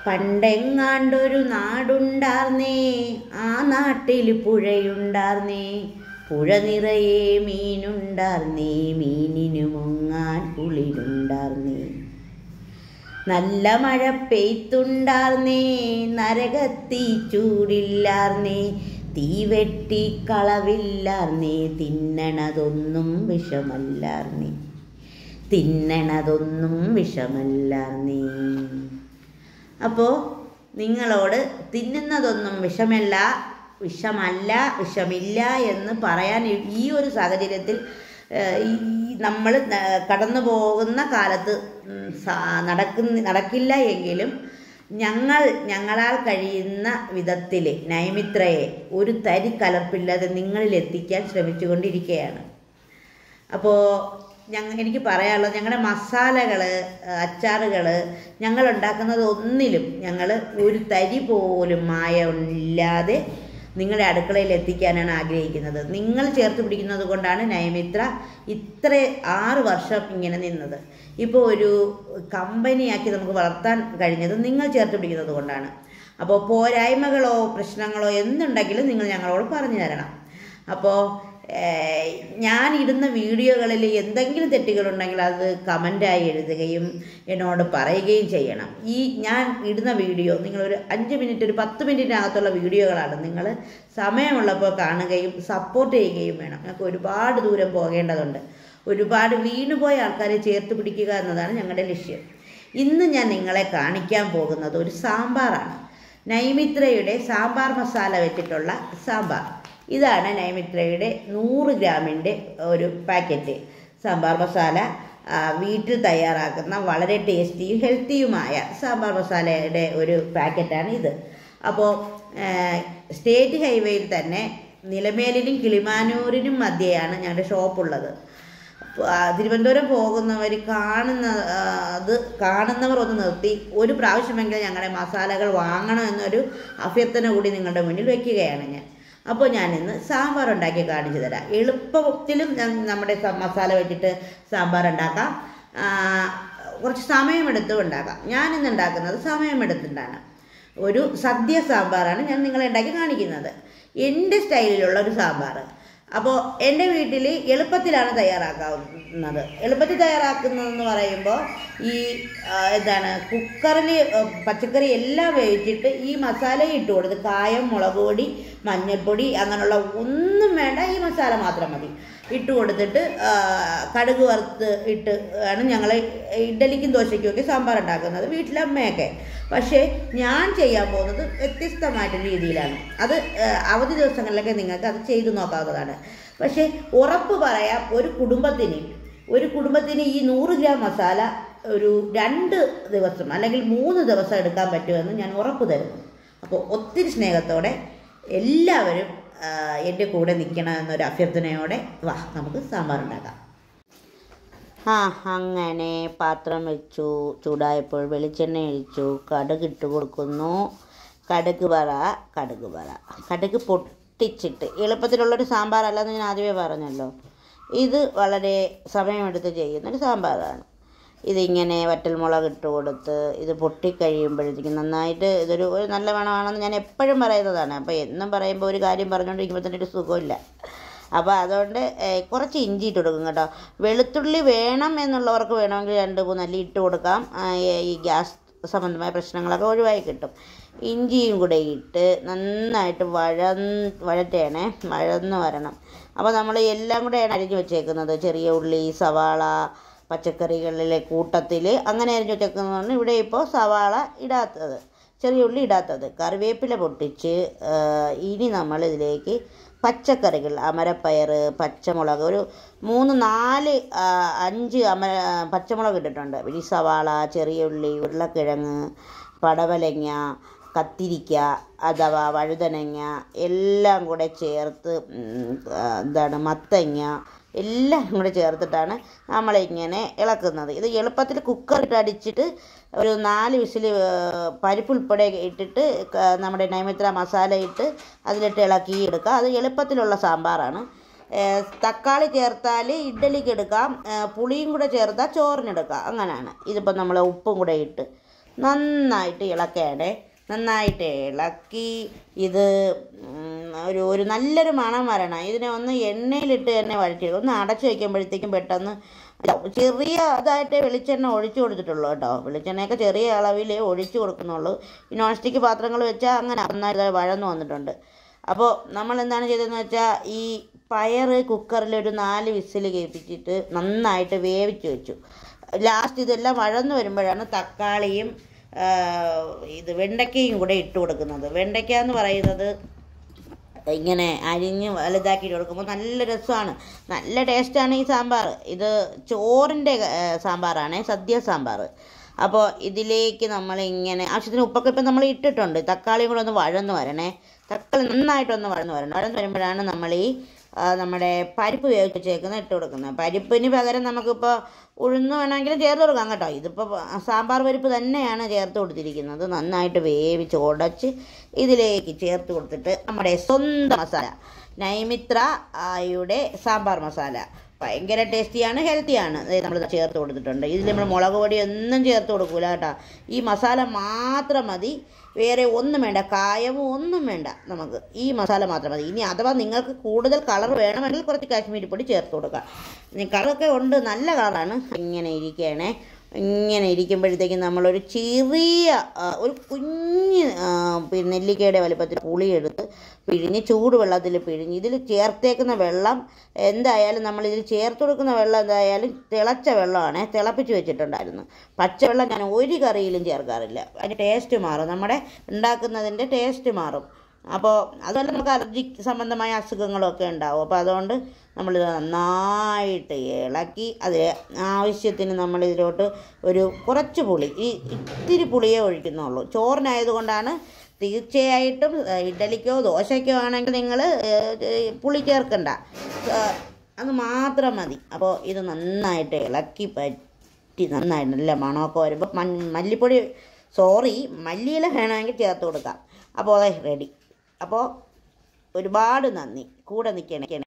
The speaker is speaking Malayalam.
പണ്ടെങ്ങാണ്ടൊരു നാടുണ്ടാർന്നേ ആ നാട്ടിൽ പുഴയുണ്ടാർന്നേ പുഴ നിറയെ മീനുണ്ടാർന്നേ മീനിനു മുങ്ങാൻ കുളിരുണ്ടാർന്നേ നല്ല മഴ പെയ്ത്തുണ്ടാർന്നേ നരകത്തി ചൂടില്ലാർന്നേ തീ വെട്ടി കളവില്ലാർന്നേ തിന്നണതൊന്നും വിഷമല്ലാർന്നേ തിന്നണതൊന്നും വിഷമല്ലാർന്നേ അപ്പോൾ നിങ്ങളോട് തിന്നുന്നതൊന്നും വിഷമല്ല വിഷമല്ല വിഷമില്ല എന്ന് പറയാൻ ഈ- ഈ ഒരു സാഹചര്യത്തിൽ ഏഹ്, ഈ നമ്മൾ കടന്നു പോകുന്ന കാലത്ത് ഉം, സാ- നടക്കുന്ന നടക്കില്ല എങ്കിലും ഞങ്ങൾ ഞങ്ങളാൽ കഴിയുന്ന വിധത്തിൽ നൈമിത്രയെ ഒരു തരി കലർപ്പില്ലാതെ നിങ്ങളിൽ എത്തിക്കാൻ ശ്രമിച്ചുകൊണ്ടിരിക്കുകയാണ് അപ്പോൾ ഞങ്ങ എനിക്ക് പറയാനുള്ളത് ഞങ്ങളുടെ മസാലകൾ അച്ചാറുകൾ ഞങ്ങൾ ഉണ്ടാക്കുന്നത് ഒന്നിലും ഞങ്ങൾ ഒരു തരി പോലും മായ ഇല്ലാതെ നിങ്ങളുടെ അടുക്കളയിൽ എത്തിക്കാനാണ് ആഗ്രഹിക്കുന്നത് നിങ്ങൾ ചേർത്ത് പിടിക്കുന്നത് കൊണ്ടാണ് നയമിത്ര ഇത്ര ആറ് വർഷം ഇങ്ങനെ നിന്നത് ഇപ്പോൾ ഒരു കമ്പനിയാക്കി നമുക്ക് വളർത്താൻ കഴിഞ്ഞത് നിങ്ങൾ ചേർത്ത് പിടിക്കുന്നത് കൊണ്ടാണ് അപ്പോൾ പോരായ്മകളോ പ്രശ്നങ്ങളോ എന്തുണ്ടെങ്കിലും നിങ്ങൾ ഞങ്ങളോട് പറഞ്ഞു തരണം അപ്പോൾ ഏഹ്, ഞാൻ ഇടുന്ന വീഡിയോകളിൽ എന്തെങ്കിലും തെറ്റുകളുണ്ടെങ്കിൽ അത് കമൻ്റായി എഴുതുകയും എന്നോട് പറയുകയും ചെയ്യണം ഈ ഞാൻ ഇടുന്ന വീഡിയോ നിങ്ങളൊരു അഞ്ച് മിനിറ്റ് ഒരു പത്ത് മിനിറ്റിനകത്തുള്ള വീഡിയോകളാണ് നിങ്ങൾ സമയമുള്ളപ്പോൾ കാണുകയും സപ്പോർട്ട് ചെയ്യുകയും വേണം ഞങ്ങൾക്ക് ഒരുപാട് ദൂരം പോകേണ്ടതുണ്ട് ഒരുപാട് വീണുപോയ ആൾക്കാരെ ചേർത്ത് പിടിക്കുക എന്നതാണ് ഞങ്ങളുടെ ലക്ഷ്യം ഇന്ന് ഞാൻ നിങ്ങളെ കാണിക്കാൻ പോകുന്നത് ഒരു സാമ്പാറാണ് നൈമിത്രയുടെ സാമ്പാർ മസാല വെച്ചിട്ടുള്ള സാമ്പാർ ഇതാണ് നൈമിത്രയുടെ നൂറ് ഗ്രാമിൻ്റെ ഒരു പാക്കറ്റ് സാമ്പാർ മസാല ആ, വീട്ടിൽ തയ്യാറാക്കുന്ന വളരെ ടേസ്റ്റിയും ഹെൽത്തിയുമായ സാമ്പാർ മസാലയുടെ ഒരു പാക്കറ്റാണ് ഇത് അപ്പോൾ സ്റ്റേറ്റ് ഹൈവേയിൽ തന്നെ നിലമേലിനും കിളിമാനൂരിനും മധ്യയാണ് ഞങ്ങളുടെ ഷോപ്പുള്ളത് അപ്പോൾ, ആ, തിരുവനന്തപുരം പോകുന്നവർ കാണുന്ന ആ, അത് കാണുന്നവർ ഒന്ന് നിർത്തി ഒരു പ്രാവശ്യമെങ്കിലും ഞങ്ങളുടെ മസാലകൾ വാങ്ങണം എന്നൊരു അഭ്യർത്ഥന കൂടി നിങ്ങളുടെ മുന്നിൽ വെക്കുകയാണ് ഞാൻ അപ്പോൾ ഞാൻ ഇന്ന് സാമ്പാർ ഉണ്ടാക്കി കാണിച്ചു തരാം എളുപ്പത്തിലും ഞാൻ- നമ്മുടെ സ- മസാല വെച്ചിട്ട് സാമ്പാർ ഉണ്ടാക്കാം ആ, കുറച്ച് സമയമെടുത്തും ഉണ്ടാക്കാം ഞാനിന്ന് ഉണ്ടാക്കുന്നത് സമയമെടുത്തിട്ടാണ് ഒരു സദ്യ സാമ്പാറാണ് ഞാൻ നിങ്ങളെ ഉണ്ടാക്കി കാണിക്കുന്നത് എൻ്റെ സ്റ്റൈലിലുള്ള ഒരു സാമ്പാർ അപ്പോൾ എൻ്റെ വീട്ടിൽ എളുപ്പത്തിലാണ് തയ്യാറാക്കാവുന്നത് എളുപ്പത്തിൽ തയ്യാറാക്കുന്നതെന്ന് പറയുമ്പോൾ ഈ ആ, എന്താണ് കുക്കറിൽ പച്ചക്കറി എല്ലാം വേവിച്ചിട്ട് ഈ മസാല ഇട്ട് കൊടുത്ത് കായം മുളക് പൊടി മഞ്ഞൾപ്പൊടി അങ്ങനെയുള്ള ഒന്നും വേണ്ട ഈ മസാല മാത്രം മതി ഇട്ട് കൊടുത്തിട്ട് ആ, കടുക് വറുത്ത് ഇട്ട് ആണ് ഞങ്ങൾ ഇഡ്ഡലിക്കും ദോശയ്ക്കും ഒക്കെ സാമ്പാർ ഉണ്ടാക്കുന്നത് വീട്ടിലെ അമ്മയൊക്കെ പക്ഷേ ഞാൻ ചെയ്യാൻ പോകുന്നത് വ്യത്യസ്തമായിട്ടൊരു രീതിയിലാണ് അത് ആ, അവധി ദിവസങ്ങളിലൊക്കെ നിങ്ങൾക്ക് അത് ചെയ്തു നോക്കാവുന്നതാണ് പക്ഷേ ഉറപ്പ് പറയാം ഒരു കുടുംബത്തിന് ഒരു കുടുംബത്തിന് ഈ നൂറ് ഗ്രാം മസാല ഒരു രണ്ട് ദിവസം അല്ലെങ്കിൽ മൂന്ന് ദിവസം എടുക്കാൻ പറ്റുമെന്ന് ഞാൻ ഉറപ്പ് തരുന്നു അപ്പോൾ ഒത്തിരി സ്നേഹത്തോടെ എല്ലാവരും ആ, എൻ്റെ കൂടെ നിൽക്കണം എന്നൊരു അഭ്യർത്ഥനയോടെ വാ നമുക്ക് സാമ്പാർ ഉണ്ടാക്കാം ആ അങ്ങനെ പാത്രം വെച്ചു ചൂടായപ്പോൾ വെളിച്ചെണ്ണ ഒഴിച്ചു കടുക് ഇട്ട് കൊടുക്കുന്നു കടുക് പറ കടുക് പറ കടുക് പൊട്ടിച്ചിട്ട് എളുപ്പത്തിലുള്ളൊരു സാമ്പാറല്ലെന്ന് ഞാൻ ആദ്യമേ പറഞ്ഞല്ലോ ഇത് വളരെ സമയമെടുത്ത് ചെയ്യുന്നൊരു സാമ്പാറാണ് ഇതിങ്ങനെ വറ്റൽമുളക് ഇട്ട് കൊടുത്ത് ഇത് പൊട്ടിക്കഴിയുമ്പോഴത്തേക്കും നന്നായിട്ട് ഇതൊരു ഒരു നല്ല മണമാണെന്ന് ഞാൻ എപ്പോഴും പറയുന്നതാണ് അപ്പോൾ എന്നും പറയുമ്പോൾ ഒരു കാര്യം പറഞ്ഞുകൊണ്ടിരിക്കുമ്പോൾ തന്നെ ഒരു സുഖമില്ല അപ്പോൾ അതുകൊണ്ട് ഏഹ്, കുറച്ച് ഇഞ്ചി ഇട്ട് കൊടുക്കും കേട്ടോ വെളുത്തുള്ളി വേണം എന്നുള്ളവർക്ക് വേണമെങ്കിൽ രണ്ട് മൂന്ന് അല്ലി ഇട്ട് കൊടുക്കാം ആ, ഈ ഗ്യാസ് സംബന്ധമായ പ്രശ്നങ്ങളൊക്കെ ഒഴിവായി കിട്ടും ഇഞ്ചിയും കൂടെ ഇട്ട് നന്നായിട്ട് വഴ വഴറ്റേണേ വഴന്ന് വരണം അപ്പോൾ നമ്മൾ എല്ലാം കൂടെയാണ് അരിഞ്ഞ് വെച്ചേക്കുന്നത് ചെറിയ ഉള്ളി സവാള പച്ചക്കറികളിലെ കൂട്ടത്തിൽ അങ്ങനെ അരിഞ്ഞ് വെച്ചേക്കുന്നതാണ് ഇവിടെ ഇപ്പോൾ സവാള ഇടാത്തത് ചെറിയ ഉള്ളി ഇടാത്തത് കറിവേപ്പില പൊട്ടിച്ച് ആ, ഇനി നമ്മൾ ഇതിലേക്ക് പച്ചക്കറികൾ അമരപ്പയർ പച്ചമുളക് ഒരു മൂന്ന് നാല് ആ, അഞ്ച് അമര പച്ചമുളക് ഇട്ടിട്ടുണ്ട് പിന്നെ ഈ സവാള ചെറിയ ഉള്ളി ഉരുളക്കിഴങ്ങ് പടവലങ്ങ കത്തിരിക്ക അഥവാ വഴുതനങ്ങ എല്ലാം കൂടെ ചേർത്ത് ഉം, ആ, എന്താണ് മത്തങ്ങ എല്ലാം കൂടെ ചേർത്തിട്ടാണ് നമ്മളിങ്ങനെ ഇളക്കുന്നത് ഇത് എളുപ്പത്തിൽ കുക്കറിട്ട് അടിച്ചിട്ട് ഒരു നാല് വിസിൽ പരിപ്പ് ഉൾപ്പെടെ ഇട്ടിട്ട് ക- നമ്മുടെ നൈമിത്ര മസാല ഇട്ട് അതിലിട്ട് ഇളക്കി എടുക്കുക അത് എളുപ്പത്തിലുള്ള സാമ്പാറാണ് ഏഹ് തക്കാളി ചേർത്താൽ ഇഡ്ഡലിക്ക് എടുക്കാം ഏഹ് പുളിയും കൂടെ ചേർത്താൽ ചോറിനെടുക്കാം അങ്ങനെയാണ് ഇതിപ്പോൾ നമ്മൾ ഉപ്പും കൂടെ ഇട്ട് നന്നായിട്ട് ഇളക്കേണ്ടേ നന്നായിട്ട് ഇളക്കി ഇത് ഉം, ഒരു ഒരു നല്ലൊരു മണം വരണം ഇതിനെ ഒന്ന് എണ്ണയിലിട്ട് തന്നെ വഴറ്റി ഒന്ന് അടച്ചു വയ്ക്കുമ്പോഴത്തേക്കും പെട്ടെന്ന് ചെറിയ ഇതായിട്ട് വെളിച്ചെണ്ണ ഒഴിച്ചു കൊടുത്തിട്ടുള്ളൂ കേട്ടോ വെളിച്ചെണ്ണയൊക്കെ ചെറിയ അളവിൽ ഒഴിച്ചു കൊടുക്കുന്നുള്ളൂ ഈ നോൺ സ്റ്റിക്ക് പാത്രങ്ങൾ വെച്ചാൽ അങ്ങനെ നന്നായിട്ട് വഴന്നു വന്നിട്ടുണ്ട് അപ്പോൾ നമ്മൾ എന്താണ് ചെയ്തതെന്ന് വെച്ചാൽ ഈ പയർ കുക്കറിൽ ഒരു നാല് വിസിൽ കേൾപ്പിച്ചിട്ട് നന്നായിട്ട് വേവിച്ച് വെച്ചു ലാസ്റ്റ് ഇതെല്ലാം വഴന്നു വരുമ്പോഴാണ് തക്കാളിയും ആ, ഇത് വെണ്ടയ്ക്കയും കൂടെ ഇട്ട് കൊടുക്കുന്നത് വെണ്ടയ്ക്ക എന്ന് പറയുന്നത് ഇങ്ങനെ അരിഞ്ഞ് വലുതാക്കിയിട്ട് കൊടുക്കുമ്പോൾ നല്ല രസമാണ് നല്ല ടേസ്റ്റാണ് ഈ സാമ്പാർ ഇത് ചോറിൻ്റെ സാമ്പാറാണ് സദ്യ സാമ്പാർ അപ്പോൾ ഇതിലേക്ക് നമ്മൾ ഇങ്ങനെ ആവശ്യത്തിന് ഉപ്പൊക്കെ ഇപ്പം നമ്മൾ ഇട്ടിട്ടുണ്ട് തക്കാളിയും കൂടെ ഒന്ന് വഴന്ന് വരണേ തക്കാളി നന്നായിട്ടൊന്ന് വഴന്ന് വരണം വഴന്ന് വരുമ്പോഴാണ് നമ്മൾ ഈ ആ, നമ്മുടെ പരിപ്പ് വേവിച്ച് വെച്ചേക്കുന്നത് ഇട്ട് കൊടുക്കുന്നത് പരിപ്പിന് പകരം നമുക്കിപ്പോൾ ഉഴുന്ന് വേണമെങ്കിലും ചേർത്ത് കൊടുക്കാം കേട്ടോ ഇതിപ്പോൾ സാമ്പാർ പരിപ്പ് തന്നെയാണ് ചേർത്ത് കൊടുത്തിരിക്കുന്നത് നന്നായിട്ട് വേവിച്ച് ഉടച്ച് ഇതിലേക്ക് ചേർത്ത് കൊടുത്തിട്ട് നമ്മുടെ സ്വന്തം മസാല നൈമിത്ര ആയുടെ സാമ്പാർ മസാല ഭയങ്കര ടേസ്റ്റിയാണ് ഹെൽത്തിയാണ് നമ്മൾ ചേർത്ത് കൊടുത്തിട്ടുണ്ട് ഇതിൽ നമ്മൾ മുളക് പൊടി ഒന്നും ചേർത്ത് കൊടുക്കൂല കേട്ടോ ഈ മസാല മാത്രം മതി വേറെ ഒന്നും വേണ്ട കായവും ഒന്നും വേണ്ട നമുക്ക് ഈ മസാല മാത്രം മതി ഇനി അഥവാ നിങ്ങൾക്ക് കൂടുതൽ കളർ വേണമെങ്കിൽ കുറച്ച് കാശ്മീരി പൊടി ചേർത്ത് കൊടുക്കാം ഇനി കളറൊക്കെ ഉണ്ട് നല്ല കളറാണ് ഇങ്ങനെ ഇരിക്കുകയാണേ ഇങ്ങനെ ഇരിക്കുമ്പോഴത്തേക്കും നമ്മളൊരു ചെറിയ ആ, ഒരു കുഞ്ഞ് ആ, പിന്നെ നെല്ലിക്കയുടെ വലിപ്പത്തിൽ പുളിയെടുത്ത് പിഴിഞ്ഞ് ചൂടുവെള്ളത്തിൽ പിഴിഞ്ഞ് ഇതിൽ ചേർത്തേക്കുന്ന വെള്ളം എന്തായാലും നമ്മൾ ഇതിൽ ചേർത്ത് കൊടുക്കുന്ന വെള്ളം എന്തായാലും തിളച്ച വെള്ളമാണ് തിളപ്പിച്ച് വെച്ചിട്ടുണ്ടായിരുന്നു പച്ചവെള്ളം ഞാൻ ഒരു കറിയിലും ചേർക്കാറില്ല അതിൻ്റെ ടേസ്റ്റ് മാറും നമ്മുടെ ഉണ്ടാക്കുന്നതിൻ്റെ ടേസ്റ്റ് മാറും അപ്പോൾ അതുപോലെ നമുക്ക് അലർജി സംബന്ധമായ അസുഖങ്ങളൊക്കെ ഉണ്ടാവും അപ്പോൾ അതുകൊണ്ട് നമ്മളിത് നന്നായിട്ട് ഇളക്കി അതിൽ ആവശ്യത്തിന് നമ്മൾ ഇതിലോട്ട് ഒരു കുറച്ച് പുളി ഈ ഇത്തിരി പുളിയേ ഒഴിക്കുന്നുള്ളൂ ചോറിനായതുകൊണ്ടാണ് തീർച്ചയായിട്ടും ഏഹ്, ഇഡ്ഡലിക്കോ ദോശയ്ക്കോ ആണെങ്കിൽ നിങ്ങൾ പുളി ചേർക്കണ്ട ഏഹ്, അത് മാത്രം മതി അപ്പോൾ ഇത് നന്നായിട്ട് ഇളക്കി പറ്റി നന്നായിട്ട് നല്ല മണമൊക്കെ വരുമ്പോൾ മൺ മല്ലിപ്പൊടി സോറി മല്ലിയില വേണമെങ്കിൽ ചേർത്ത് കൊടുക്കാം അപ്പോൾ അതെ റെഡി അപ്പോൾ ഒരുപാട് നന്ദി കൂടെ നിൽക്കണേ